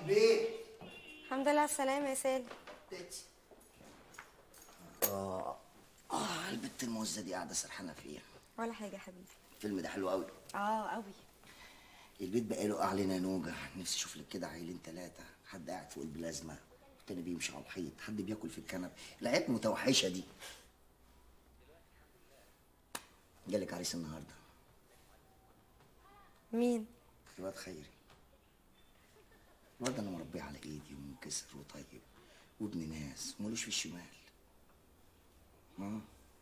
البيت الحمد لله على السلامة يا سالم اه اه البت الموزه دي قاعده سرحانه فيها ولا حاجة يا حبيبي الفيلم ده حلو قوي اه قوي البيت بقاله اعلى نوجه نفسي اشوف لك كده عيلين ثلاثه حد قاعد فوق البلازما والتاني بيمشي على الحيط حد بياكل في الكنب العيال المتوحشه دي جالك عريس النهارده مين الواد خيري الواد انا مربيه على ايدي ومنكسر وطيب وابن ناس وملوش في الشمال اه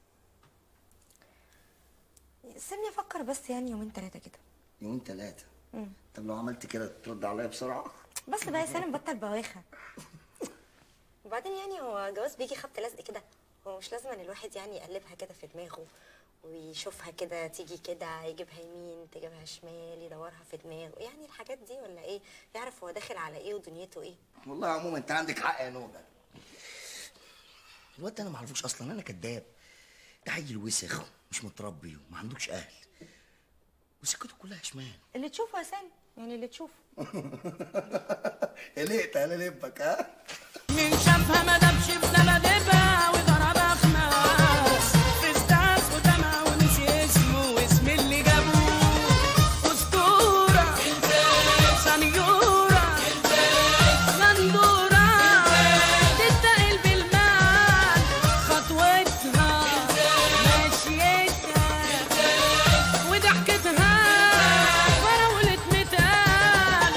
سيبني افكر بس يعني يومين ثلاثة كده يومين ثلاثه مم. طب لو عملت كده ترد عليا بسرعه بس بقى يا سالم بطل بواخة وبعدين يعني هو جواز بيجي خبط لزق كده هو مش لازم ان الواحد يعني يقلبها كده في دماغه ويشوفها كده تيجي كده يجيبها يمين تجيبها شمال يدورها في دماغه يعني الحاجات دي ولا ايه يعرف هو داخل على ايه ودنيته ايه والله عموما انت عندك حق يا نوبه الواد ده انا ما اعرفوش اصلا انا كذاب ده عيل وسخ مش متربي وما عندوش اهل وسكته كلها شمال اللي تشوفه يا سالم يعني اللي تشوفه قلقت انا لبك ها من شافها ما دامش في دبادبها وضربها خماس في استاذ قدامها ونسي اسمه واسم اللي جابوه اسطوره سنيوره غندوره تتقل بالمال خطوتها مشيتها وضحكتها فراولة متقال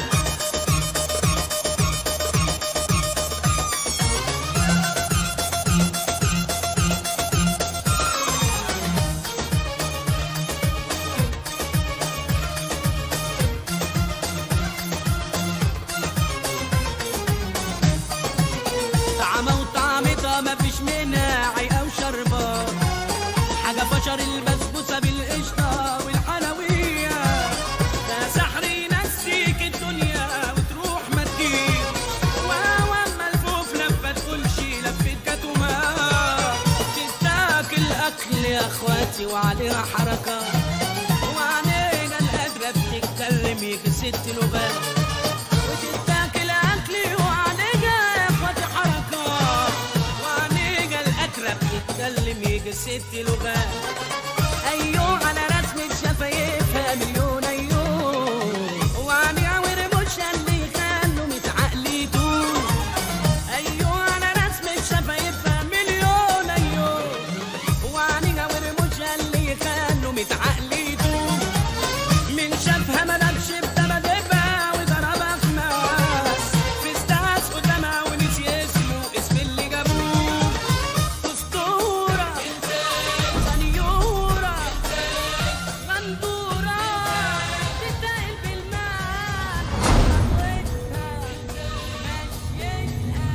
طعمة وطعمتها مفيش منها عيقة وشربة حاجة فشر البسبوسة بالقشطة والحلوية ده سحر ينسيك الدنيا وتروح ما تجيش واو اما الفوف لفة تقولش لفة كاتومات تستاكل أكل يا اخواتي وعليها حركة وعينينا القادرة بتتكلم يجي ست لغات وتتاكل اكلي وعليها يا اخواتي حركه وعليها الاكره بتتكلم يجي ست لغات ايوه على رسمة شفايفها مليون ايوه وعليها ورموشها اللي يخلوا متعقليتوا ايوه على رسمة شفايفها مليون ايوه وعليها ورموشها اللي يخلوا متعقليتوا من شافها ما دامش بدبدبها وضربها خماس في استاذ قدامها ونسي اسمه اسم اللي جابوه اسطوره سنيوره غندوره تتقل بالمال خطوتها مشيتها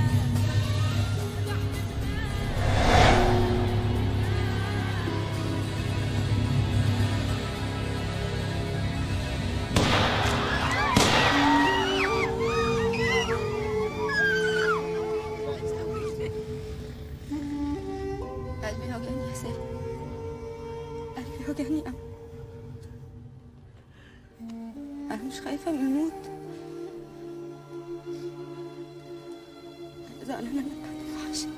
قلبي وجعني يا سالم قلبي وجعني أوي أنا مش خايفة من الموت أنا زعلانة إنك هتوحشني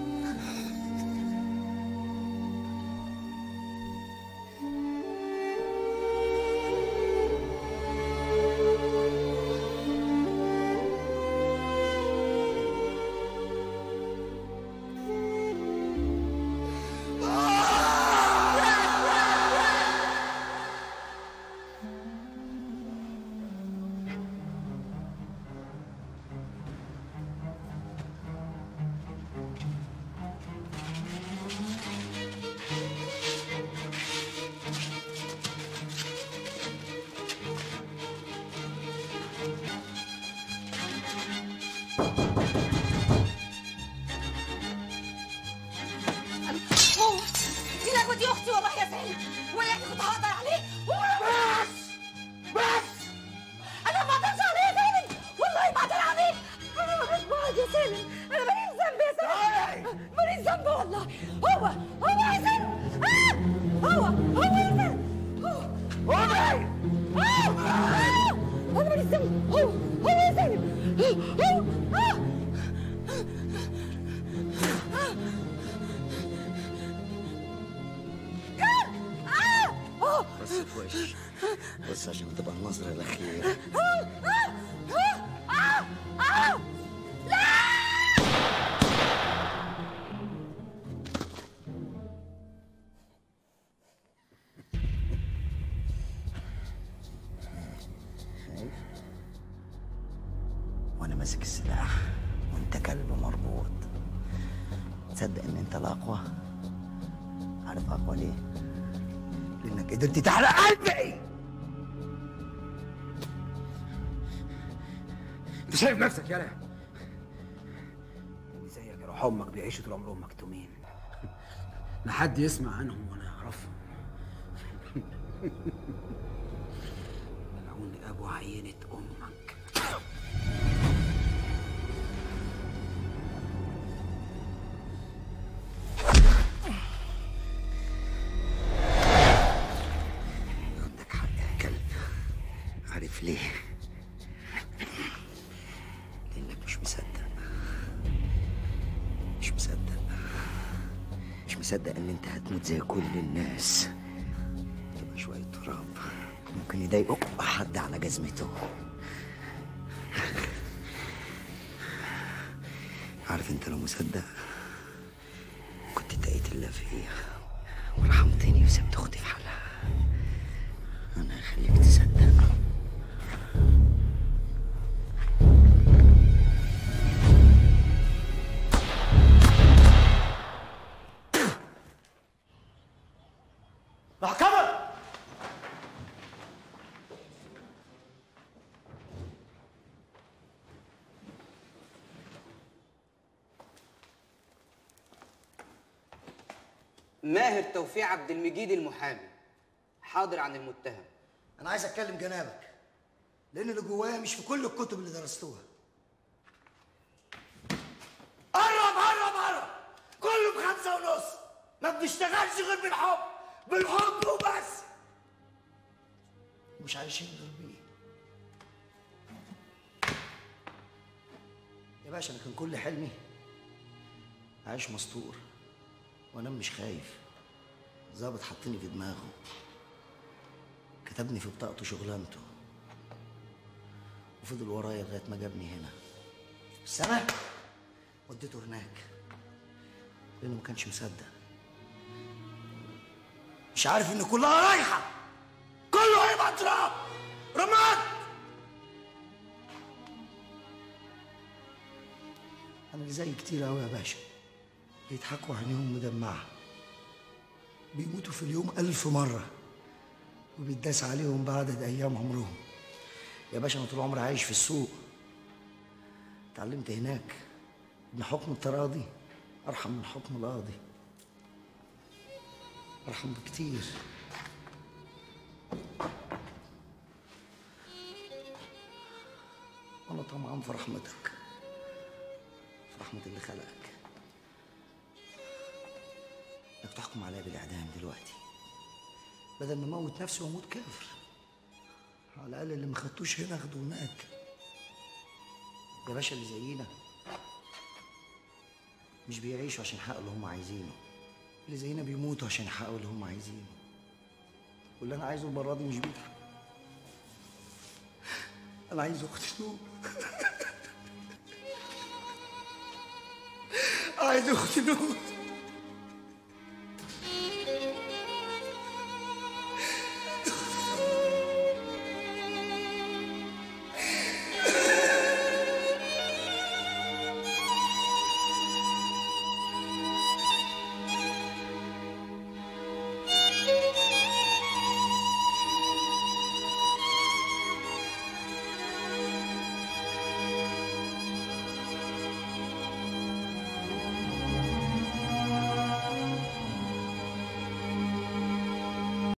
هو دي لعبة دي اختي والله يا سالم وياك كنت هقدر عليه بس بس انا ما اقدرش عليه يا سالم والله ما اقدر عليه انا ما بعض يا سالم انا ماليش ذنب يا سالم ماليش ذنب والله هو هو يا سالم آه! هو هو يا سالم هو هو هو انا ماليش ذنب هو هو يا سالم بس عشان تبقى النظرة الأخيرة شايف؟ وأنا ماسك السلاح وأنت كلب مربوط تصدق إن أنت الأقوى؟ عارف أقوى ليه؟ لأنك قدرت تحرق قلبي انت شايف نفسك يالا اللي زيك يروح امك بيعيشوا طول عمرهم مكتومين لا حد يسمع عنهم ولا يعرفهم ملعون ابو عينة امك عندك حق يا كلب عارف ليه؟ لأنك مش مصدق مش مصدق مش مصدق إن أنت هتموت زي كل الناس تبقى شوية تراب ممكن يضايقوا حد على جزمته عارف أنت لو مصدق كنت اتقيت الله فيا ورحمتني وسبت أختي في حالها أنا هخليك تصدق محكمة ماهر توفيق عبد المجيد المحامي حاضر عن المتهم أنا عايز أتكلم جنابك لأن اللي جوايا مش في كل الكتب اللي درستوها قرب قرب قرب كله بخمسة ونص ما بنشتغلش غير بالحب بالحب وبس مش عايشين غير بيه يا باشا أنا كان كل حلمي عايش مستور وأنام مش خايف ظابط حطني في دماغه كتبني في بطاقته شغلانته وفضل ورايا لغايه ما جابني هنا بس انا وديته هناك لانه ما كانش مصدق مش عارف ان كلها رايحه كله هيبقى تراب رماد انا اللي زي كتير قوي يا باشا بيضحكوا عينيهم مدمعه بيموتوا في اليوم ألف مرة وبيتداس عليهم بعدد أيام عمرهم يا باشا أنا طول عمري عايش في السوق اتعلمت هناك إن حكم التراضي أرحم من حكم القاضي أرحم بكتير وأنا طمعان في رحمتك في رحمة اللي خلقك انك تحكم عليا بالاعدام دلوقتي بدل ما اموت نفسي واموت كافر على الاقل اللي ما خدتوش هنا اخده هناك يا باشا اللي زينا مش بيعيشوا عشان يحققوا اللي هم عايزينه اللي زينا بيموتوا عشان يحققوا اللي هم عايزينه واللي انا عايزه المره دي مش بيضحك انا عايز اختي نور عايز اختي نور